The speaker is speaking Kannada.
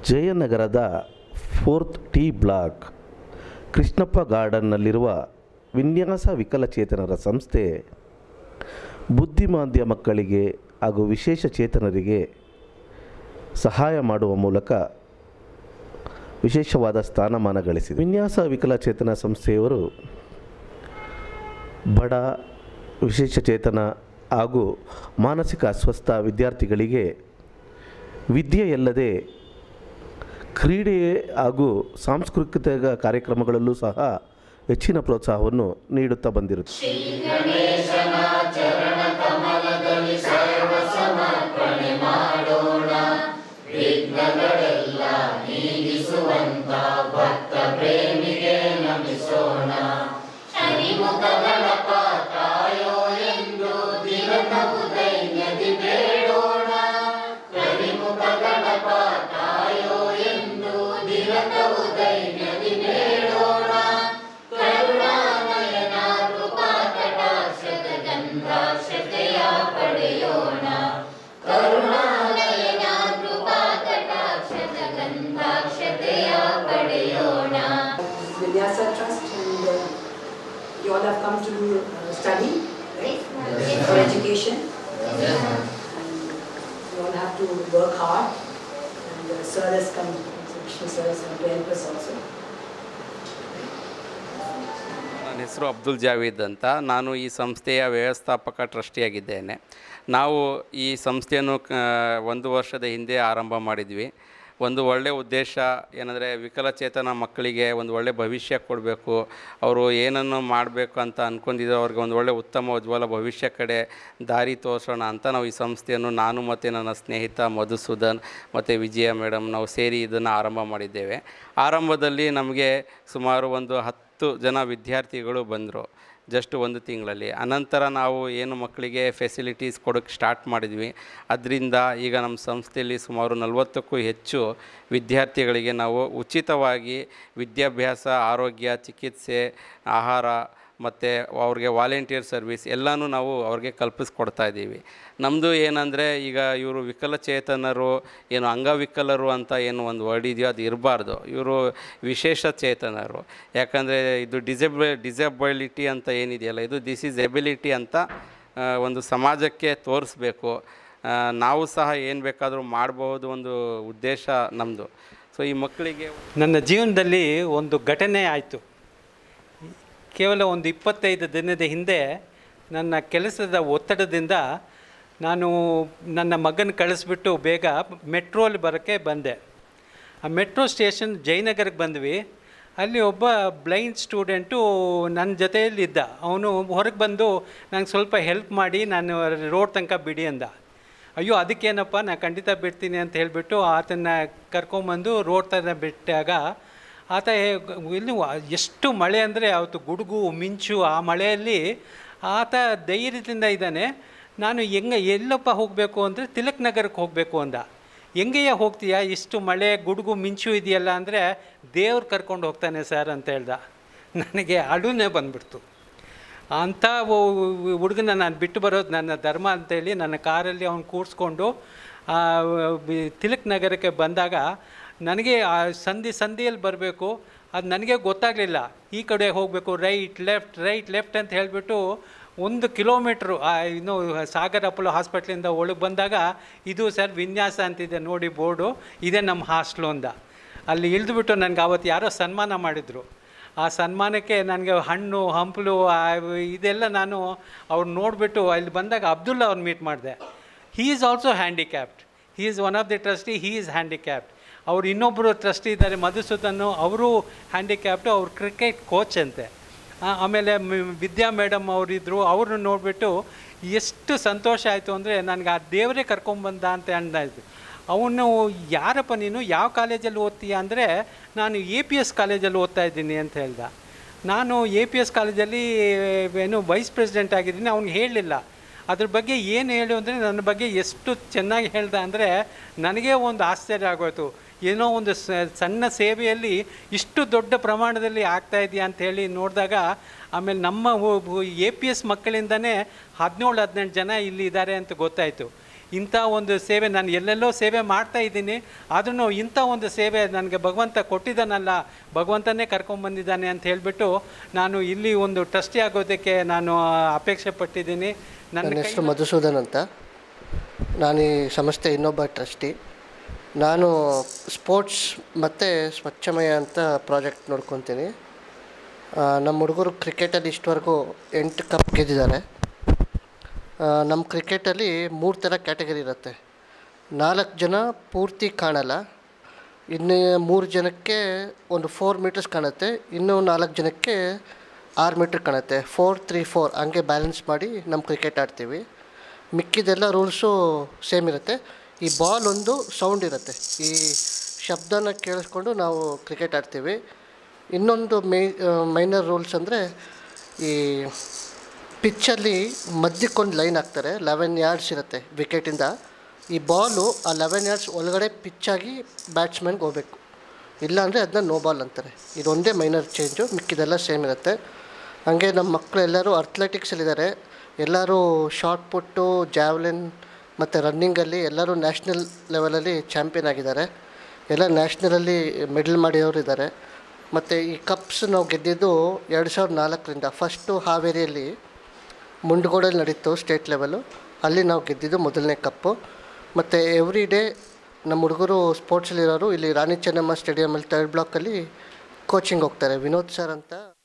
ಜಯನಗರದ ಫೋರ್ತ್ ಟಿ ಬ್ಲಾಕ್ ಕೃಷ್ಣಪ್ಪ ಗಾರ್ಡನ್ನಲ್ಲಿರುವ ವಿನ್ಯಾಸ ವಿಕಲಚೇತನರ ಸಂಸ್ಥೆ ಬುದ್ಧಿಮಾಂದ್ಯ ಮಕ್ಕಳಿಗೆ ಹಾಗೂ ವಿಶೇಷ ಚೇತನರಿಗೆ ಸಹಾಯ ಮಾಡುವ ಮೂಲಕ ವಿಶೇಷವಾದ ಸ್ಥಾನಮಾನ ಗಳಿಸಿದೆ ವಿನ್ಯಾಸ ವಿಕಲಚೇತನ ಸಂಸ್ಥೆಯವರು ಬಡ ವಿಶೇಷಚೇತನ ಹಾಗೂ ಮಾನಸಿಕ ಅಸ್ವಸ್ಥ ವಿದ್ಯಾರ್ಥಿಗಳಿಗೆ ವಿದ್ಯೆಯಲ್ಲದೆ ಕ್ರೀಡೆ ಹಾಗೂ ಸಾಂಸ್ಕೃತಿಕ ಕಾರ್ಯಕ್ರಮಗಳಲ್ಲೂ ಸಹ ಹೆಚ್ಚಿನ ಪ್ರೋತ್ಸಾಹವನ್ನು ನೀಡುತ್ತಾ ಬಂದಿರುತ್ತೆ Vinyasa Trust and uh, you all have come to uh, study, right? For education. And you all have to work hard and uh, sir has come, Vishnu sir has come to help us also. ನನ್ನ ಹೆಸರು ಅಬ್ದುಲ್ ಜಾವೀದ್ ಅಂತ ನಾನು ಈ ಸಂಸ್ಥೆಯ ವ್ಯವಸ್ಥಾಪಕ ಟ್ರಸ್ಟಿಯಾಗಿದ್ದೇನೆ ನಾವು ಈ ಸಂಸ್ಥೆಯನ್ನು ಕ- ಒಂದು ವರ್ಷದ ಹಿಂದೆ ಆರಂಭ ಮಾಡಿದ್ವಿ ಒಂದು ಒಳ್ಳೆಯ ಉದ್ದೇಶ ಏನಂದರೆ ವಿಕಲಚೇತನ ಮಕ್ಕಳಿಗೆ ಒಂದು ಒಳ್ಳೆಯ ಭವಿಷ್ಯ ಕೊಡಬೇಕು ಅವರು ಏನನ್ನು ಮಾಡಬೇಕು ಅಂತ ಅಂದ್ಕೊಂಡಿದ್ರು ಅವ್ರಿಗೆ ಒಂದು ಒಳ್ಳೆಯ ಉತ್ತಮ ಉಜ್ವಲ ಭವಿಷ್ಯ ಕಡೆ ದಾರಿ ತೋರಿಸೋಣ ಅಂತ ನಾವು ಈ ಸಂಸ್ಥೆಯನ್ನು ನಾನು ಮತ್ತು ನನ್ನ ಸ್ನೇಹಿತ ಮಧುಸೂದನ್ ಮತ್ತು ವಿಜಯ ಮೇಡಮ್ ನಾವು ಸೇರಿ ಇದನ್ನು ಆರಂಭ ಮಾಡಿದ್ದೇವೆ ಆರಂಭದಲ್ಲಿ ನಮಗೆ ಸುಮಾರು ಒಂದು ಹತ್ತು ಜನ ವಿದ್ಯಾರ್ಥಿಗಳು ಬಂದರು ಜಸ್ಟ್ ಒಂದು ತಿಂಗಳಲ್ಲಿ ಅನಂತರ ನಾವು ಏನು ಮಕ್ಕಳಿಗೆ ಫೆಸಿಲಿಟೀಸ್ ಕೊಡೋಕ್ಕೆ ಸ್ಟಾರ್ಟ್ ಮಾಡಿದ್ವಿ ಅದರಿಂದ ಈಗ ನಮ್ಮ ಸಂಸ್ಥೆಯಲ್ಲಿ ಸುಮಾರು ನಲವತ್ತಕ್ಕೂ ಹೆಚ್ಚು ವಿದ್ಯಾರ್ಥಿಗಳಿಗೆ ನಾವು ಉಚಿತವಾಗಿ ವಿದ್ಯಾಭ್ಯಾಸ ಆರೋಗ್ಯ ಚಿಕಿತ್ಸೆ ಆಹಾರ ಮತ್ತು ಅವ್ರಿಗೆ ವಾಲಂಟಿಯರ್ ಸರ್ವಿಸ್ ಎಲ್ಲನೂ ನಾವು ಅವ್ರಿಗೆ ಕಲ್ಪಿಸ್ಕೊಡ್ತಾ ಇದ್ದೀವಿ ನಮ್ಮದು ಏನಂದರೆ ಈಗ ಇವರು ವಿಕಲಚೇತನರು ಏನು ಅಂಗವಿಕಲರು ಅಂತ ಏನು ಒಂದು ವರ್ಡ್ ಇದೆಯೋ ಅದು ಇರಬಾರ್ದು ಇವರು ವಿಶೇಷ ಚೇತನರು ಯಾಕಂದರೆ ಇದು ಡಿಸೆಬ ಡಿಸೆಬಿಲಿಟಿ ಅಂತ ಏನಿದೆಯಲ್ಲ ಇದು ದಿಸ್ ಈಸ್ ಎಬಿಲಿಟಿ ಅಂತ ಆ, ಒಂದು ಸಮಾಜಕ್ಕೆ ತೋರಿಸ್ಬೇಕು ಆ, ನಾವು ಸಹ ಏನು ಬೇಕಾದರೂ ಮಾಡಬಹುದು ಒಂದು ಉದ್ದೇಶ ನಮ್ಮದು ಸೊ ಈ ಮಕ್ಕಳಿಗೆ ನನ್ನ ಜೀವನದಲ್ಲಿ ಒಂದು ಘಟನೆ ಆಯಿತು ಕೇವಲ ಒಂದು ಇಪ್ಪತ್ತೈದು ದಿನದ ಹಿಂದೆ ನನ್ನ ಕೆಲಸದ ಒತ್ತಡದಿಂದ ನಾನು ನನ್ನ ಮಗನ ಕಳಿಸ್ಬಿಟ್ಟು ಬೇಗ ಮೆಟ್ರೋಲ್ಲಿ ಬರೋಕ್ಕೆ ಬಂದೆ ಆ ಮೆಟ್ರೋ ಸ್ಟೇಷನ್ ಜಯನಗರಕ್ಕೆ ಬಂದ್ವಿ ಅಲ್ಲಿ ಒಬ್ಬ ಬ್ಲೈಂಡ್ ಸ್ಟೂಡೆಂಟು ನನ್ನ ಜೊತೆಯಲ್ಲಿದ್ದ ಅವನು ಹೊರಗೆ ಬಂದು ನಂಗೆ ಸ್ವಲ್ಪ ಹೆಲ್ಪ್ ಮಾಡಿ ನಾನು ರೋಡ್ ತನಕ ಬಿಡಿ ಅಂದ ಅಯ್ಯೋ ಅದಕ್ಕೇನಪ್ಪ ನಾನು ಖಂಡಿತ ಬಿಡ್ತೀನಿ ಅಂತ ಹೇಳಿಬಿಟ್ಟು ಆತನ ಕರ್ಕೊಂಬಂದು ರೋಡ್ ತನಕ ಬಿಟ್ಟಾಗ ಆತ ಹೇ- ಇಲ್ಲಿ ವ- ಎಷ್ಟು ಮಳೆ ಅಂದರೆ ಅವತ್ತು ಗುಡುಗು ಮಿಂಚು ಆ ಮಳೆಯಲ್ಲಿ ಆತ ಧೈರ್ಯದಿಂದ ಇದ್ದಾನೆ ನಾನು ಹೆಂಗೆ ಎಲ್ಲಪ್ಪ ಹೋಗಬೇಕು ಅಂದರೆ ತಿಲಕ್ ನಗರಕ್ಕೆ ಹೋಗಬೇಕು ಅಂದ ಹೆಂಗೆಯ ಹೋಗ್ತೀಯಾ ಇಷ್ಟು ಮಳೆ ಗುಡುಗು ಮಿಂಚು ಇದೆಯಲ್ಲ ಅಂದರೆ ದೇವ್ರು ಕರ್ಕೊಂಡು ಹೋಗ್ತಾನೆ ಸರ್ ಅಂತ ಹೇಳ್ದ ನನಗೆ ಅಳುನೇ ಬಂದ್ಬಿಡ್ತು ಅಂಥ ಹುಡುಗನ ನಾನು ಬಿಟ್ಟು ಬರೋದು ನನ್ನ ಧರ್ಮ ಅಂತೇಳಿ ನನ್ನ ಕಾರಲ್ಲಿ ಅವ್ನು ಕೂರಿಸ್ಕೊಂಡು ಆ, ಬಿ- ತಿಲಕ್ ನಗರಕ್ಕೆ ಬಂದಾಗ ನನಗೆ ಆ ಸಂಧಿ ಸಂಧಿಯಲ್ಲಿ ಬರಬೇಕು ಅದು ನನಗೆ ಗೊತ್ತಾಗಲಿಲ್ಲ ಈ ಕಡೆ ಹೋಗಬೇಕು ರೈಟ್ ಲೆಫ್ಟ್ ರೈಟ್ ಲೆಫ್ಟ್ ಅಂತ ಹೇಳಿಬಿಟ್ಟು ಒಂದು ಕಿಲೋಮೀಟ್ರು ಆ, ಇನ್ನು ಸಾಗರ್ ಅಪೋಲೋ ಹಾಸ್ಪಿಟ್ಲಿಂದ ಒಳಗೆ ಬಂದಾಗ ಇದು ಸರ್ ವಿನ್ಯಾಸ ಅಂತಿದೆ ನೋಡಿ ಬೋರ್ಡು ಇದೇ ನಮ್ಮ ಹಾಸ್ಟ್ಲು ಅಂದ ಅಲ್ಲಿ ಇಳಿದ್ಬಿಟ್ಟು ನನಗೆ ಆವತ್ತು ಯಾರೋ ಸನ್ಮಾನ ಮಾಡಿದರು ಆ ಸನ್ಮಾನಕ್ಕೆ ನನಗೆ ಹಣ್ಣು ಹಂಪಲು ಆ ಇದೆಲ್ಲ ನಾನು ಅವ್ರು ನೋಡಿಬಿಟ್ಟು ಅಲ್ಲಿ ಬಂದಾಗ ಅಬ್ದುಲ್ಲಾ ಅವ್ರು ಮೀಟ್ ಮಾಡಿದೆ he is also handicapped he is one of the trustee he is handicapped ಅವ್ರು ಇನ್ನೊಬ್ಬರು ಟ್ರಸ್ಟಿ ಇದ್ದಾರೆ ಮಧುಸೂದನ್ನು ಅವರು ಹ್ಯಾಂಡಿಕ್ಯಾಪ್ಟು ಅವ್ರು ಕ್ರಿಕೆಟ್ ಕೋಚ್ ಅಂತೆ ಆ, ಆಮೇಲೆ ಮ್- ವಿದ್ಯಾ ಮೇಡಮ್ ಅವರಿದ್ದರು ಅವ್ರನ್ನ ನೋಡಿಬಿಟ್ಟು ಎಷ್ಟು ಸಂತೋಷ ಆಯಿತು ಅಂದರೆ ನನಗೆ ಆ ದೇವರೇ ಕರ್ಕೊಂಬಂದ ಅಂತ ಅಂದಾಯಿತು ಅವನು ಯಾರಪ್ಪ ನೀನು ಯಾವ ಕಾಲೇಜಲ್ಲಿ ಓದ್ತೀಯ ಅಂದರೆ ನಾನು ಎ ಪಿ ಎಸ್ ಕಾಲೇಜಲ್ಲಿ ಓದ್ತಾ ಇದ್ದೀನಿ ಅಂತ ಹೇಳ್ದ ನಾನು ಎ ಪಿ ಎಸ್ ಕಾಲೇಜಲ್ಲಿ ಏನು ವೈಸ್ ಪ್ರೆಸಿಡೆಂಟ್ ಆಗಿದ್ದೀನಿ ಅವ್ನಿಗೆ ಹೇಳಲಿಲ್ಲ ಅದ್ರ ಬಗ್ಗೆ ಏನು ಹೇಳು ಅಂದರೆ ನನ್ನ ಬಗ್ಗೆ ಎಷ್ಟು ಚೆನ್ನಾಗಿ ಹೇಳ್ದ ಅಂದರೆ ನನಗೇ ಒಂದು ಆಶ್ಚರ್ಯ ಆಗೋಯ್ತು ಏನೋ ಒಂದು ಸ- ಸಣ್ಣ ಸೇವೆಯಲ್ಲಿ ಇಷ್ಟು ದೊಡ್ಡ ಪ್ರಮಾಣದಲ್ಲಿ ಆಗ್ತಾ ಇದೆಯಾ ಅಂತ ಹೇಳಿ ನೋಡಿದಾಗ ಆಮೇಲೆ ನಮ್ಮ ಎ ಪಿ ಎಸ್ ಮಕ್ಕಳಿಂದನೇ ಹದಿನೇಳು ಹದಿನೆಂಟು ಜನ ಇಲ್ಲಿ ಇದ್ದಾರೆ ಅಂತ ಗೊತ್ತಾಯಿತು ಇಂಥ ಒಂದು ಸೇವೆ ನಾನು ಎಲ್ಲೆಲ್ಲೋ ಸೇವೆ ಮಾಡ್ತಾ ಇದ್ದೀನಿ ಆದ್ರೂ ಇಂಥ ಒಂದು ಸೇವೆ ನನಗೆ ಭಗವಂತ ಕೊಟ್ಟಿದ್ದಾನಲ್ಲ ಭಗವಂತನೇ ಕರ್ಕೊಂಬಂದಿದ್ದಾನೆ ಅಂತ ಹೇಳಿಬಿಟ್ಟು ನಾನು ಇಲ್ಲಿ ಒಂದು ಟ್ರಸ್ಟಿ ಆಗೋದಕ್ಕೆ ನಾನು ಅಪೇಕ್ಷೆ ಪಟ್ಟಿದ್ದೀನಿ ನನ್ನ ನನ್ನ ಕೈ- ಹೆಸರು ಮಧುಸೂದನ್ ಅಂತ ನಾನು ಈ ಸಂಸ್ಥೆ ಇನ್ನೊಬ್ಬ ಟ್ರಸ್ಟಿ ನಾನು ಸ್ಪೋರ್ಟ್ಸ್ ಮತ್ತು ಸ್ವಚ್ಛಮಯ ಅಂತ ಪ್ರಾಜೆಕ್ಟ್ ನೋಡ್ಕೊತೀನಿ ಆ, ನಮ್ಮ ಹುಡುಗರು ಕ್ರಿಕೆಟಲ್ಲಿ ಇಷ್ಟವರೆಗೂ ಎಂಟು ಕಪ್ ಗೆದ್ದಿದ್ದಾರೆ ಆ, ನಮ್ಮ ಕ್ರಿಕೆಟಲ್ಲಿ ಮೂರು ಥರ ಕ್ಯಾಟಗರಿ ಇರುತ್ತೆ ನಾಲ್ಕು ಜನ ಪೂರ್ತಿ ಕಾಣಲ್ಲ ಇನ್ನು ಮೂರು ಜನಕ್ಕೆ ಒಂದು ಫೋರ್ ಮೀಟರ್ಸ್ ಕಾಣುತ್ತೆ ಇನ್ನು ನಾಲ್ಕು ಜನಕ್ಕೆ ಆರು ಮೀಟ್ರ್ ಕಾಣುತ್ತೆ ಫೋರ್ ತ್ರೀ ಫೋರ್ ಹಂಗೆ ಬ್ಯಾಲೆನ್ಸ್ ಮಾಡಿ ನಮ್ಮ ಕ್ರಿಕೆಟ್ ಆಡ್ತೀವಿ ಮಿಕ್ಕಿದೆಲ್ಲ ರೂಲ್ಸು ಸೇಮ್ ಇರುತ್ತೆ ಈ ಬಾಲ್ ಒಂದು ಸೌಂಡ್ ಇರುತ್ತೆ ಈ ಶಬ್ದನ ಕೇಳಿಸ್ಕೊಂಡು ನಾವು ಕ್ರಿಕೆಟ್ ಆಡ್ತೀವಿ ಇನ್ನೊಂದು ಮೈ ಮೈನರ್ ರೂಲ್ಸ್ ಅಂದರೆ ಈ ಪಿಚ್ಚಲ್ಲಿ ಮಧ್ಯಕ್ಕೊಂದು ಲೈನ್ ಹಾಕ್ತಾರೆ ಲೆವೆನ್ ಯಾರ್ಡ್ಸ್ ಇರುತ್ತೆ ವಿಕೆಟಿಂದ ಈ ಬಾಲು ಆ ಲೆವೆನ್ ಯಾರ್ಡ್ಸ್ ಒಳಗಡೆ ಪಿಚ್ಚಾಗಿ ಬ್ಯಾಟ್ಸ್ಮನ್ಗೆ ಹೋಗ್ಬೇಕು ಇಲ್ಲಾಂದರೆ ಅದನ್ನ ನೋ ಬಾಲ್ ಅಂತಾರೆ ಇದೊಂದೇ ಮೈನರ್ ಚೇಂಜು ಮಿಕ್ಕಿದೆಲ್ಲ ಸೇಮ್ ಇರುತ್ತೆ ಹಾಗೆ ನಮ್ಮ ಮಕ್ಕಳು ಎಲ್ಲರೂ ಅಥ್ಲೆಟಿಕ್ಸಲ್ಲಿದ್ದಾರೆ ಎಲ್ಲರೂ ಶಾರ್ಟ್ ಪುಟ್ಟು ಜಾವ್ಲಿನ್ ಮತ್ತು ರನ್ನಿಂಗಲ್ಲಿ ಎಲ್ಲರೂ ನ್ಯಾಷನಲ್ ಲೆವೆಲಲ್ಲಿ ಚಾಂಪಿಯನ್ ಆಗಿದ್ದಾರೆ ಎಲ್ಲ ನ್ಯಾಷನಲಲ್ಲಿ ಮೆಡಲ್ ಮಾಡಿದವರು ಇದ್ದಾರೆ ಮತ್ತು ಈ ಕಪ್ಸ್ ನಾವು ಗೆದ್ದಿದ್ದು ಎರಡು ಸಾವಿರದ ನಾಲ್ಕರಿಂದ ಫಸ್ಟು ಹಾವೇರಿಯಲ್ಲಿ ಮುಂಡಗೋಡಲ್ಲಿ ನಡೀತು ಸ್ಟೇಟ್ ಲೆವೆಲು ಅಲ್ಲಿ ನಾವು ಗೆದ್ದಿದ್ದು ಮೊದಲನೇ ಕಪ್ಪು ಮತ್ತು ಎವ್ರಿ ಡೇ ನಮ್ಮ ಹುಡುಗರು ಸ್ಪೋರ್ಟ್ಸಲ್ಲಿರೋರು ಇಲ್ಲಿ ರಾಣಿ ಚೆನ್ನಮ್ಮ ಸ್ಟೇಡಿಯಮಲ್ಲಿ ಥರ್ಡ್ ಬ್ಲಾಕಲ್ಲಿ ಕೋಚಿಂಗ್ ಹೋಗ್ತಾರೆ ವಿನೋದ್ ಸರ್ ಅಂತ